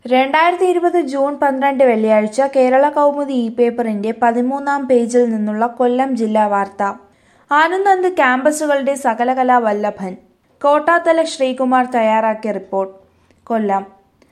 രണ്ടായിരത്തി ഇരുപത് ജൂൺ പന്ത്രണ്ട് വെള്ളിയാഴ്ച കേരള കൗമുദി ഇ പേപ്പറിന്റെ പതിമൂന്നാം പേജിൽ നിന്നുള്ള കൊല്ലം ജില്ലാ വാർത്ത ആനന്ദന്ത് ക്യാമ്പസുകളുടെ സകലകലാ വല്ലഭൻ കോട്ടാത്തല ശ്രീകുമാർ തയ്യാറാക്കിയ റിപ്പോർട്ട് കൊല്ലം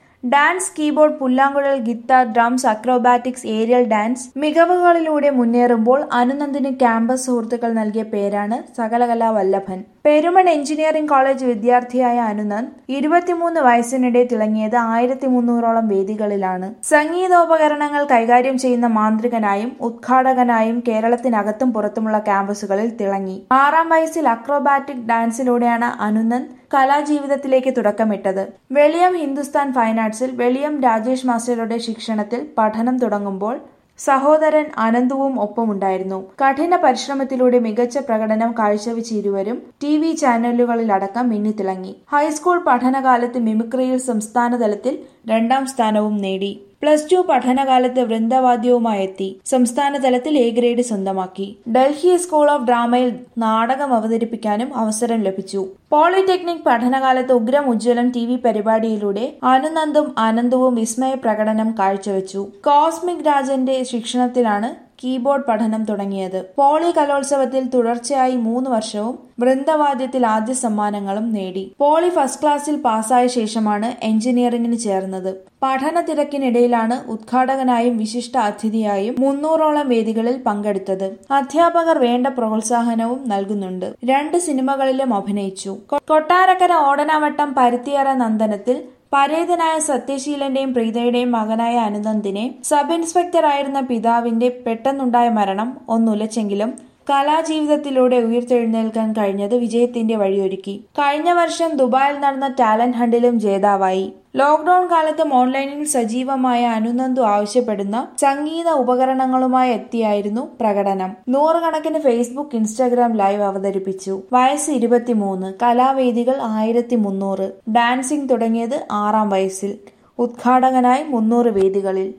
ഡാൻസ് കീബോർഡ് പുല്ലാങ്കുഴൽ guitar drums acrobatics aerial dance മികവുകളിലൂടെ മുന്നേറുമ്പോൾ അനുനന്ദിന് ക്യാമ്പസ് സുഹൃത്തുക്കൾ നൽകിയ പേരാണ് സകലകലാ വല്ലഭൻ പെരുമൺ എഞ്ചിനീയറിംഗ് കോളേജ് വിദ്യാർത്ഥിയായ അനുനന്ദ് ഇരുപത്തിമൂന്ന് വയസ്സിനിടെ തിളങ്ങിയത് ആയിരത്തി മുന്നൂറോളം വേദികളിലാണ് സംഗീതോപകരണങ്ങൾ കൈകാര്യം ചെയ്യുന്ന മാന്ത്രികനായും ഉദ്ഘാടകനായും കേരളത്തിനകത്തും പുറത്തുമുള്ള ക്യാമ്പസുകളിൽ തിളങ്ങി ആറാം വയസ്സിൽ അക്രോബാറ്റിക് ഡാൻസിലൂടെയാണ് അനുനന്ദ് കലാജീവിതത്തിലേക്ക് തുടക്കമിട്ടത് വെളിയം ഹിന്ദുസ്ഥാൻ ഫൈൻ ആർട്സിൽ വെളിയം രാജേഷ് മാസ്റ്ററുടെ ശിക്ഷണത്തിൽ പഠനം തുടങ്ങുമ്പോൾ സഹോദരൻ അനന്തുവും ഒപ്പമുണ്ടായിരുന്നു കഠിന പരിശ്രമത്തിലൂടെ മികച്ച പ്രകടനം കാഴ്ചവെച്ച ഇരുവരും ടി വി ചാനലുകളിലടക്കം മിന്നിത്തിളങ്ങി ഹൈസ്കൂൾ പഠനകാലത്ത് മിമിക്രിയിൽ സംസ്ഥാനതലത്തിൽ രണ്ടാം സ്ഥാനവും നേടി പ്ലസ് ടു പഠനകാലത്ത് വൃന്ദവാദ്യവുമായി എത്തി സംസ്ഥാന തലത്തിൽ എ ഗ്രേഡ് സ്വന്തമാക്കി ഡൽഹി സ്കൂൾ ഓഫ് ഡ്രാമയിൽ നാടകം അവതരിപ്പിക്കാനും അവസരം ലഭിച്ചു പോളിടെക്നിക് പഠനകാലത്ത് ഉഗ്രം ഉജ്ജ്വലം ടി വി പരിപാടിയിലൂടെ അനുനന്ദും അനന്തവും വിസ്മയ പ്രകടനം കാഴ്ചവെച്ചു കോസ്മിക് രാജന്റെ ശിക്ഷണത്തിലാണ് കീബോർഡ് പഠനം തുടങ്ങിയത് പോളി കലോത്സവത്തിൽ തുടർച്ചയായി മൂന്ന് വർഷവും വൃന്ദവാദ്യത്തിൽ ആദ്യ സമ്മാനങ്ങളും നേടി പോളി ഫസ്റ്റ് ക്ലാസ്സിൽ പാസ്സായ ശേഷമാണ് എഞ്ചിനീയറിംഗിന് ചേർന്നത് പഠന തിരക്കിനിടയിലാണ് ഉദ്ഘാടകനായും വിശിഷ്ട അതിഥിയായും മുന്നൂറോളം വേദികളിൽ പങ്കെടുത്തത് അധ്യാപകർ വേണ്ട പ്രോത്സാഹനവും നൽകുന്നുണ്ട് രണ്ട് സിനിമകളിലും അഭിനയിച്ചു കൊട്ടാരക്കര ഓടനാവട്ടം പരുത്തിയറ നന്ദനത്തിൽ പരേതനായ സത്യശീലന്റെയും പ്രീതയുടെയും മകനായ അനുനന്ദിനെ സബ് ഇൻസ്പെക്ടറായിരുന്ന പിതാവിന്റെ പെട്ടെന്നുണ്ടായ മരണം ഒന്നുലച്ചെങ്കിലും കലാജീവിതത്തിലൂടെ ഉയർത്തെഴുന്നേൽക്കാൻ കഴിഞ്ഞത് വിജയത്തിന്റെ വഴിയൊരുക്കി കഴിഞ്ഞ വർഷം ദുബായിൽ നടന്ന ടാലന്റ് ഹണ്ടിലും ജേതാവായി ലോക്ഡൌൺ കാലത്തും ഓൺലൈനിൽ സജീവമായ അനുനന്ദു ആവശ്യപ്പെടുന്ന സംഗീത ഉപകരണങ്ങളുമായി എത്തിയായിരുന്നു പ്രകടനം നൂറുകണക്കിന് ഫേസ്ബുക്ക് ഇൻസ്റ്റാഗ്രാം ലൈവ് അവതരിപ്പിച്ചു വയസ്സ് ഇരുപത്തിമൂന്ന് കലാവേദികൾ ആയിരത്തി മുന്നൂറ് ഡാൻസിംഗ് തുടങ്ങിയത് ആറാം വയസ്സിൽ ഉദ്ഘാടകനായി മുന്നൂറ് വേദികളിൽ